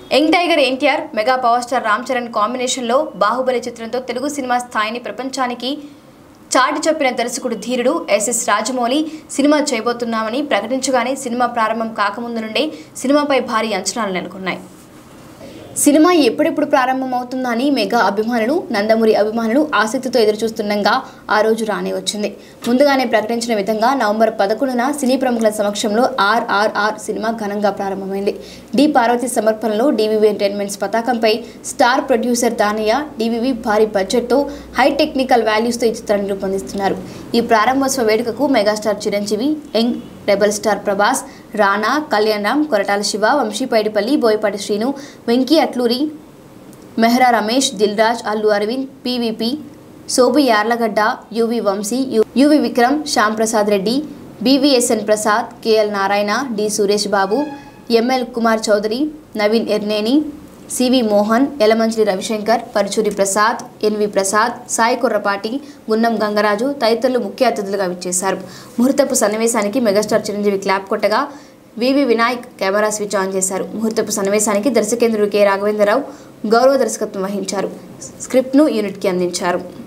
young tiger NTR mega power star Ram Charan కాంబినేషన్లో బాహుబలి చిత్రంతో Telugu cinema స్థాయిని ప్రపంచానికి చాటి చెప్పిన దర్శకుడు ధీరుడు ఎస్ఎస్ రాజమౌళి సినిమా చేయబోతున్నామని ప్రకటించగానే సినిమా ప్రారంభం కాకముందు నుండే సినిమాపై భారీ అంచనాలు నెలకొన్నాయి సినిమా ఎప్పుడెప్పుడు ప్రారంభమవుతుందా అని మెగా అభిమానులు నందమూరి అభిమానులు ఆసక్తితో ఎదురుచూస్తుండగా ఆ రోజు రానే వచ్చింది ముందుగానే ప్రకటించిన విధంగా నవంబర్ పదకొండున సినీ ప్రముఖుల సమక్షంలో ఆర్ఆర్ఆర్ సినిమా ఘనంగా ప్రారంభమైంది డి పార్వతి సమర్పణలో డివివి ఎంటర్టైన్మెంట్స్ పతాకంపై స్టార్ ప్రొడ్యూసర్ దానయ్య డివివి భారీ బడ్జెట్తో హై టెక్నికల్ వాల్యూస్తో ఈ చిత్రాన్ని రూపొందిస్తున్నారు ఈ ప్రారంభోత్సవ వేడుకకు megastar Chiranjeevi young rebel star Prabhas Rana Kalyan Ram Koratala Siva Vamshi Paidipally Boyapati Srinu Venky Atluri Mehra Ramesh Dil Raj Allu Aravind PVP Sobu Yarlagadda UV Vamsi U- UV Vikram Shyam Prasad Reddy BVSN Prasad KL Narayana D Suresh Babu ML Kumar Chowdary Naveen Yerneni CV Mohan Yalamanchili Ravi Shankar Paruchuri Prasad NV Prasad Sai Kurrapati Gunnam Gangaraju తదితరులు ముఖ్య అతిథులుగా విచ్చేశారు ముహూర్తపు సన్నివేశానికి మెగాస్టార్ చిరంజీవి క్లాప్ కొట్టగా VV Vinayak camera switch on చేశారు ముహూర్తపు సన్నివేశానికి దర్శకేంద్రుడు కె రాఘవేంద్రరావు గౌరవ దర్శకత్వం వహించారు స్క్రిప్ట్ను యూనిట్కి అందించారు